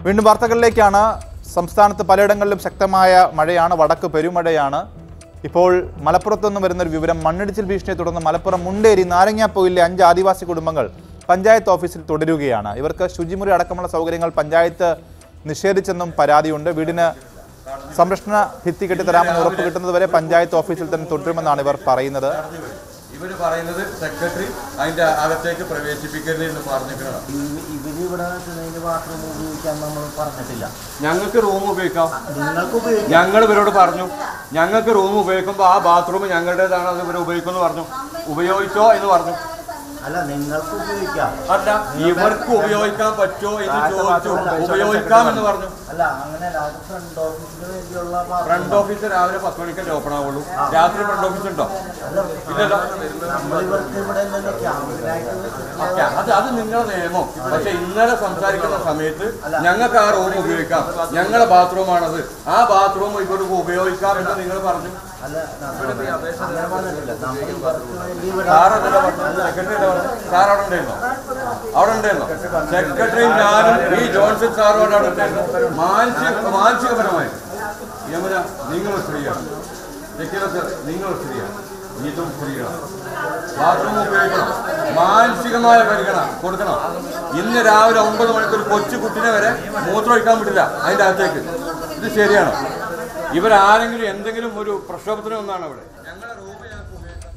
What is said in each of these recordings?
വീണ്ടും വാർത്തകളിലേക്കാണ് സംസ്ഥാനത്ത് പലയിടങ്ങളിലും ശക്തമായ മഴയാണ് വടക്ക് പെരുമഴയാണ് ഇപ്പോൾ മലപ്പുറത്തു നിന്നും വരുന്ന ഒരു വിവരം മണ്ണിടിച്ചിൽ ഭീഷണിയെ തുടർന്ന് മലപ്പുറം മുണ്ടേരി നാരങ്ങാപ്പൊയിലെ അഞ്ച് ആദിവാസി കുടുംബങ്ങൾ പഞ്ചായത്ത് ഓഫീസിൽ തുടരുകയാണ് ഇവർക്ക് ശുചിമുറി അടക്കമുള്ള സൗകര്യങ്ങൾ പഞ്ചായത്ത് നിഷേധിച്ചെന്നും പരാതിയുണ്ട് വീടിന് സംരക്ഷണ ഭിത്തി കെട്ടിത്തരാമെന്ന് ഉറപ്പ് കിട്ടുന്നതുവരെ പഞ്ചായത്ത് ഓഫീസിൽ തന്നെ തുടരുമെന്നാണ് ഇവർ പറയുന്നത് ഇവര് പറയുന്നത് സെക്രട്ടറി അതിന്റെ അകത്തേക്ക് പ്രവേശിപ്പിക്കരുത് എന്ന് പറഞ്ഞിരിക്കണം ഇവര് ഇവിടെ നിൽക്കുന്നതിന് ബാത്റൂം ഉപയോഗിക്കാൻ നമ്മൾ പറഞ്ഞിട്ടില്ല ഞങ്ങൾക്ക് റൂം ഉപയോഗിക്കാം നിങ്ങൾക്ക് ഉപയോഗിക്കാം ഞങ്ങൾ ഇവരോട് പറഞ്ഞു ഞങ്ങൾക്ക് റൂം ഉപയോഗിക്കുമ്പോൾ ആ ബാത്റൂം ഞങ്ങളുടേതാണ് അത് ഇവർ ഉപയോഗിക്കുമെന്ന് പറഞ്ഞു ഉപയോഗിച്ചോ എന്ന് പറഞ്ഞു അല്ല നിങ്ങൾക്ക് ഉപയോഗിക്കാം അല്ല ഇവർക്ക് ഉപയോഗിക്കാൻ പറ്റുമോ എന്ന് ചോദിച്ചു ഉപയോഗിക്കാം എന്ന് പറഞ്ഞു അല്ല അങ്ങനെ അത് ഫ്രണ്ട് ഓഫീസിന് വേണ്ടിയുള്ള ഫ്രണ്ട് ഓഫീസ് രാവിലെ പത്ത് മണിക്കല്ലേ ഓപ്പൺ ആവുള്ളൂ രാത്രി ഫ്രണ്ട് ഓഫീസ് ഉണ്ടോ ഇല്ലല്ലോ നമ്മൾ ഇവർക്ക് ഇവിടെ എന്തെങ്കിലും ക്യാമ്പിനായിട്ട് ഓക്കേ, അത് അത് നിങ്ങളുടെ നിയമം പക്ഷെ ഇന്നലെ സംസാരിക്കുന്ന സമയത്ത് ഞങ്ങൾക്ക് ആ റൂം ഉപയോഗിക്കാം ഞങ്ങളുടെ ബാത്റൂമാണത് ആ ബാത്റൂം ഇവർക്ക് ഉപയോഗിക്കാം എന്ന് നിങ്ങൾ പറഞ്ഞു അല്ല നമ്മൾ അങ്ങനെ പറഞ്ഞിട്ടില്ല നമ്മൾ ഇവർക്ക് വേണ്ടി ഇവിടെ സാർ അതല്ല പറഞ്ഞത് സെക്രട്ടറി അല്ല പറഞ്ഞത് സാർ അവിടെ ഉണ്ടായിരുന്നോ അവിടെ ഉണ്ടായിരുന്നോ സെക്രട്ടറിയും ഞാനും ഈ ജോൺസൺ സാറും അവിടെ ഉണ്ടായിരുന്നു മാനസിക മാനസികപരമായി യമുന നിങ്ങൾ സ്ത്രീയാണ് ജക്കീല സർ നിങ്ങൾ സ്ത്രീയാണ് ഇതും സ്ത്രീയാണ് ബാത്റൂം ഉപയോഗിക്കണം മാനസികമായ പരിഗണന കൊടുക്കണം ഇന്ന് രാവിലെ ഒമ്പത് മണിക്ക് ഒരു കൊച്ചു കുട്ടിനെ വരെ മൂത്രമൊഴിക്കാൻ പറ്റില്ല അതിൻ്റെ അകത്തേക്ക് ഇത് ശരിയാണോ ഇവരാരെങ്കിലും എന്തെങ്കിലും ഒരു പ്രക്ഷോഭത്തിന് ഒന്നാണ് അവിടെ ഞങ്ങളുടെ റൂം ഞങ്ങൾക്ക് ഉപയോഗിക്കാം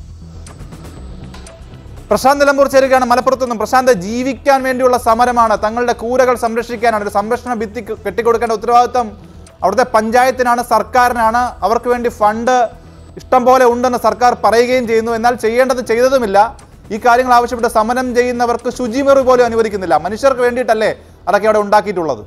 പ്രശാന്ത് നിലമ്പൂർ ചേരുകയാണ് മലപ്പുറത്തു നിന്നും പ്രശാന്ത് ജീവിക്കാൻ വേണ്ടിയുള്ള സമരമാണ് തങ്ങളുടെ കൂരകൾ സംരക്ഷിക്കാനാണ് ഒരു സംരക്ഷണ ഭിത്തി കെട്ടിക്കൊടുക്കേണ്ട ഉത്തരവാദിത്വം അവിടുത്തെ പഞ്ചായത്തിനാണ് സർക്കാരിനാണ് അവർക്ക് വേണ്ടി ഫണ്ട് ഇഷ്ടം പോലെ ഉണ്ടെന്ന് സർക്കാർ പറയുകയും ചെയ്യുന്നു എന്നാൽ ചെയ്യേണ്ടത് ചെയ്തതുമില്ല ഈ കാര്യങ്ങൾ ആവശ്യപ്പെട്ട് സമരം ചെയ്യുന്നവർക്ക് ശുചിമുറി പോലും അനുവദിക്കുന്നില്ല മനുഷ്യർക്ക് വേണ്ടിയിട്ടല്ലേ അതൊക്കെ അവിടെ ഉണ്ടാക്കിയിട്ടുള്ളത്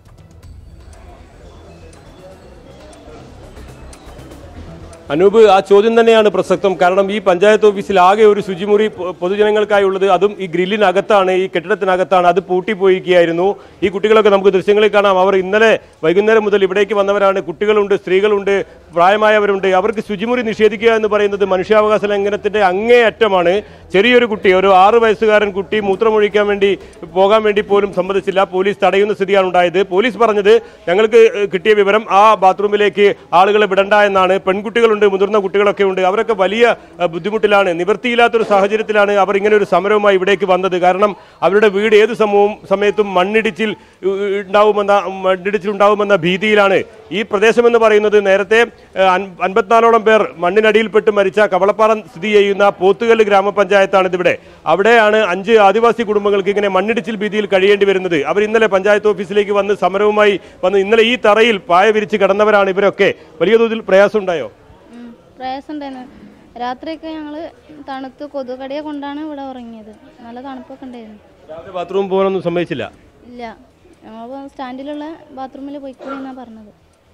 അനൂപ് ആ ചോദ്യം തന്നെയാണ് പ്രസക്തം കാരണം ഈ പഞ്ചായത്ത് ഓഫീസിൽ ആകെ ഒരു ശുചിമുറി പൊ- പൊതുജനങ്ങൾക്കായി ഉള്ളത് അതും ഈ ഗ്രില്ലിനകത്താണ് ഈ കെട്ടിടത്തിനകത്താണ് അത് പൂട്ടിപ്പോയിരിക്കുകയായിരുന്നു ഈ കുട്ടികളൊക്കെ നമുക്ക് ദൃശ്യങ്ങളിൽ കാണാം അവർ ഇന്നലെ വൈകുന്നേരം മുതൽ ഇവിടേക്ക് വന്നവരാണ് കുട്ടികളുണ്ട് സ്ത്രീകളുണ്ട് പ്രായമായവരുണ്ട് അവർക്ക് ശുചിമുറി നിഷേധിക്കുക എന്ന് പറയുന്നത് മനുഷ്യാവകാശ ലംഘനത്തിന്റെ അങ്ങേയറ്റമാണ് ചെറിയൊരു കുട്ടി ഒരു ആറ് വയസ്സുകാരൻ കുട്ടി മൂത്രമൊഴിക്കാൻ വേണ്ടി പോകാൻ വേണ്ടി പോലും സമ്മതിച്ചില്ല പോലീസ് തടയുന്ന സ്ഥിതിയാണ് ഉണ്ടായത് പോലീസ് പറഞ്ഞത് ഞങ്ങൾക്ക് കിട്ടിയ വിവരം ആ ബാത്റൂമിലേക്ക് ആളുകളെ വിടണ്ട എന്നാണ് പെൺകുട്ടികളുണ്ട് മുതിർന്ന കുട്ടികളൊക്കെ ഉണ്ട് അവരൊക്കെ വലിയ അഹ്, ബുദ്ധിമുട്ടിലാണ് നിവൃത്തിയില്ലാത്തൊരു സാഹചര്യത്തിലാണ് അവർ ഇങ്ങനെ ഒരു സമരവുമായി ഇവിടേക്ക് വന്നത് കാരണം അവരുടെ വീട് ഏത് സമയവും സമയത്തും മണ്ണിടിച്ചിൽ ഉ- ഉ- ഉണ്ടാവുമെന്ന മണ്ണിടിച്ചിൽ ഉണ്ടാവുമെന്ന ഭീതിയിലാണ് ഈ പ്രദേശമെന്ന് പറയുന്നത് നേരത്തെ ഏഹ്, അൻ- അൻപത്തിനാലോളം പേർ മണ്ണിനടിയിൽപ്പെട്ട് മരിച്ച കവളപ്പാറ സ്ഥിതി ചെയ്യുന്ന പോത്തുകല്ല് ഗ്രാമപഞ്ചായത്താണ് ഇതിവിടെ അവിടെയാണ് അഞ്ച് ആദിവാസി കുടുംബങ്ങൾക്ക് ഇങ്ങനെ മണ്ണിടിച്ചിൽ ഭീതിയിൽ കഴിയേണ്ടി വരുന്നത് അവർ ഇന്നലെ പഞ്ചായത്ത് ഓഫീസിലേക്ക് വന്ന് സമരവുമായി വന്ന് ഇന്നലെ ഈ തറയിൽ പായ വിരിച്ച് കിടന്നവരാണ് ഇവരൊക്കെ വലിയ തോതിൽ പ്രയാസം ഉണ്ടായോ ഉം. പ്രയാസം ഉണ്ടായിരുന്നു രാത്രിയൊക്കെ ഞങ്ങൾ തണുത്ത് കൊതുകടിയെ കൊണ്ടാണ് ഇവിടെ ഉറങ്ങിയത് നല്ല തണുപ്പൊക്കെ ഉണ്ടായിരുന്നു രാവിലെ ബാത്റൂം പോകാനൊന്നും സമ്മതിച്ചില്ല ഇല്ല ഞങ്ങൾ സ്റ്റാൻഡിലുള്ള ബാത്റൂമിൽ പോയിക്കൂടി എന്നാണ് പറഞ്ഞത്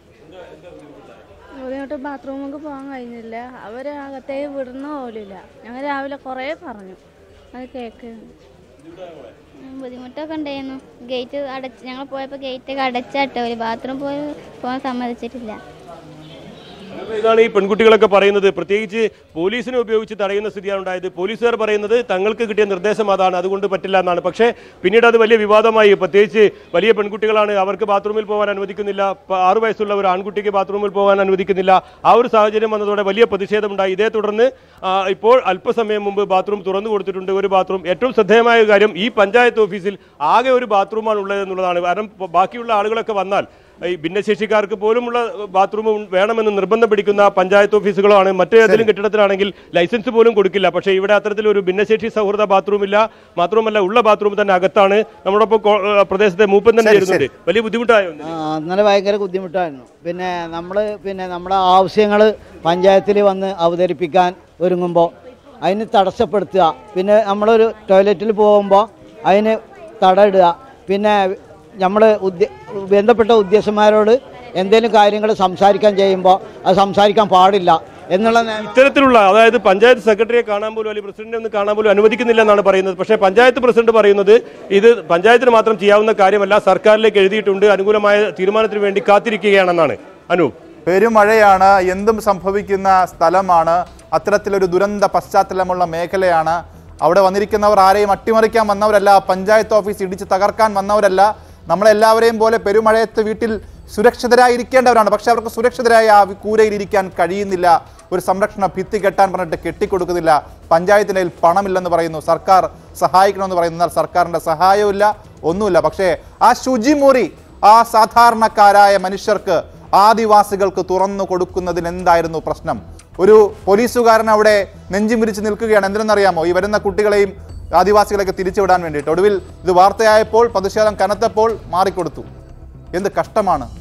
ബുദ്ധിമുട്ട് ബാത്റൂമിലേക്ക് പോകാൻ കഴിഞ്ഞില്ല അവർ അകത്തേക്ക് വിടുന്ന പോലുമില്ല ഞങ്ങൾ രാവിലെ കുറേ പറഞ്ഞു അത് കേൾക്കുന്നു ഉം, ബുദ്ധിമുട്ടൊക്കെ ഉണ്ടായിരുന്നു ഗേറ്റ് അടച്ച് ഞങ്ങൾ പോയപ്പോൾ ഗേറ്റൊക്കെ അടച്ചാട്ടോ ഒരു ബാത്റൂം പോയി പോകാൻ സമ്മതിച്ചിട്ടില്ല അപ്പോൾ ഇതാണ് ഈ പെൺകുട്ടികളൊക്കെ പറയുന്നത് പ്രത്യേകിച്ച് പോലീസിനെ ഉപയോഗിച്ച് തടയുന്ന സ്ഥിതിയാണ് ഉണ്ടായത് പോലീസുകാർ പറയുന്നത് തങ്ങൾക്ക് കിട്ടിയ നിർദ്ദേശം അതാണ് അതുകൊണ്ട് പറ്റില്ല എന്നാണ് പക്ഷേ പിന്നീട് അത് വലിയ വിവാദമായി പ്രത്യേകിച്ച് വലിയ പെൺകുട്ടികളാണ് അവർക്ക് ബാത്റൂമിൽ പോകാൻ അനുവദിക്കുന്നില്ല പ- ആറ് വയസ്സുള്ള ഒരു ആൺകുട്ടിക്ക് ബാത്റൂമിൽ പോകാൻ അനുവദിക്കുന്നില്ല ആ ഒരു സാഹചര്യം വന്നതോടെ വലിയ പ്രതിഷേധമുണ്ടായി ഇതേ തുടർന്ന് ആ, ഇപ്പോൾ അല്പസമയം മുമ്പ് ബാത്റൂം തുറന്നു കൊടുത്തിട്ടുണ്ട് ഒരു ബാത്റൂം ഏറ്റവും ശ്രദ്ധേയമായ ഒരു കാര്യം ഈ പഞ്ചായത്ത് ഓഫീസിൽ ആകെ ഒരു ബാത്റൂമാണ് ഉള്ളത് എന്നുള്ളതാണ് കാരണം പ- ബാക്കിയുള്ള ആളുകളൊക്കെ വന്നാൽ ഈ ഭിന്നശേഷിക്കാർക്ക് പോലുമുള്ള ബാത്റൂം വേണമെന്ന് നിർബന്ധം പിടിക്കുന്ന പഞ്ചായത്ത് ഓഫീസുകളാണ് മറ്റേതെങ്കിലും കെട്ടിടത്തിലാണെങ്കിൽ ലൈസൻസ് പോലും കൊടുക്കില്ല പക്ഷേ ഇവിടെ അത്തരത്തിലൊരു ഭിന്നശേഷി സൗഹൃദ ബാത്റൂം ഇല്ല മാത്രമല്ല ഉള്ള ബാത്റൂം തന്നെ അകത്താണ് നമ്മോടൊപ്പം കോ- ഏഹ് പ്രദേശത്തെ മൂപ്പൻ തന്നെ ശരി, ചേരുന്നുണ്ട് വലിയ ബുദ്ധിമുട്ടായോ ആ, ഇന്നലെ ഭയങ്കര ബുദ്ധിമുട്ടായിരുന്നു പിന്നെ നമ്മൾ പിന്നെ നമ്മുടെ ആവശ്യങ്ങൾ പഞ്ചായത്തിൽ വന്ന് അവതരിപ്പിക്കാൻ ഒരുങ്ങുമ്പോൾ അതിന് തടസ്സപ്പെടുത്തുക പിന്നെ നമ്മളൊരു ടോയ്ലറ്റിൽ പോകുമ്പോൾ അതിന് തടയിടുക പിന്നെ നമ്മൾ ഉദ്യ ബന്ധപ്പെട്ട ഉദ്യോഗസ്ഥന്മാരോട് എന്തെങ്കിലും കാര്യങ്ങൾ സംസാരിക്കാൻ ചെയ്യുമ്പോൾ അത് സംസാരിക്കാൻ പാടില്ല എന്നുള്ള നിയമം ഇത്തരത്തിലുള്ള അതായത് പഞ്ചായത്ത് സെക്രട്ടറിയെ കാണാൻ പോലും അല്ലെങ്കിൽ പ്രസിഡന്റിനെ ഒന്ന് കാണാൻ പോലും അനുവദിക്കുന്നില്ല എന്നാണ് പറയുന്നത് പക്ഷേ പഞ്ചായത്ത് പ്രസിഡന്റ് പറയുന്നത് ഇത് പഞ്ചായത്തിന് മാത്രം ചെയ്യാവുന്ന കാര്യമല്ല സർക്കാരിലേക്ക് എഴുതിയിട്ടുണ്ട് അനുകൂലമായ തീരുമാനത്തിന് വേണ്ടി കാത്തിരിക്കുകയാണെന്നാണ് അനു പെരുമഴയാണ് എന്തും സംഭവിക്കുന്ന സ്ഥലമാണ് അത്തരത്തിലൊരു ദുരന്ത പശ്ചാത്തലമുള്ള മേഖലയാണ് അവിടെ വന്നിരിക്കുന്നവർ ആരെയും അട്ടിമറിക്കാൻ വന്നവരല്ല പഞ്ചായത്ത് ഓഫീസ് ഇടിച്ച് തകർക്കാൻ വന്നവരല്ല നമ്മളെല്ലാവരെയും പോലെ പെരുമഴയത്ത് വീട്ടിൽ സുരക്ഷിതരായിരിക്കേണ്ടവരാണ് പക്ഷെ അവർക്ക് സുരക്ഷിതരായ ആ കൂരയിൽ ഇരിക്കാൻ കഴിയുന്നില്ല ഒരു സംരക്ഷണ ഭിത്തി കെട്ടാൻ പറഞ്ഞിട്ട് കെട്ടിക്കൊടുക്കുന്നില്ല പഞ്ചായത്തിൻ്റെ കയ്യിൽ പണമില്ലെന്ന് പറയുന്നു സർക്കാർ സഹായിക്കണമെന്ന് പറയുന്നു എന്നാൽ സർക്കാരിൻ്റെ സഹായവുമില്ല ഒന്നുമില്ല പക്ഷേ ആ ശുചിമുറി ആ സാധാരണക്കാരായ മനുഷ്യർക്ക് ആദിവാസികൾക്ക് തുറന്നു കൊടുക്കുന്നതിൽ എന്തായിരുന്നു പ്രശ്നം ഒരു പോലീസുകാരൻ അവിടെ നെഞ്ചും വിരിച്ച് നിൽക്കുകയാണ് എന്തിനെന്നറിയാമോ ഈ വരുന്ന കുട്ടികളെയും ആദിവാസികളെയൊക്കെ തിരിച്ചുവിടാൻ വേണ്ടിയിട്ട് ഒടുവിൽ ഇത് വാർത്തയായപ്പോൾ പ്രതിഷേധം കനത്തപ്പോൾ മാറിക്കൊടുത്തു എന്ത് കഷ്ടമാണ്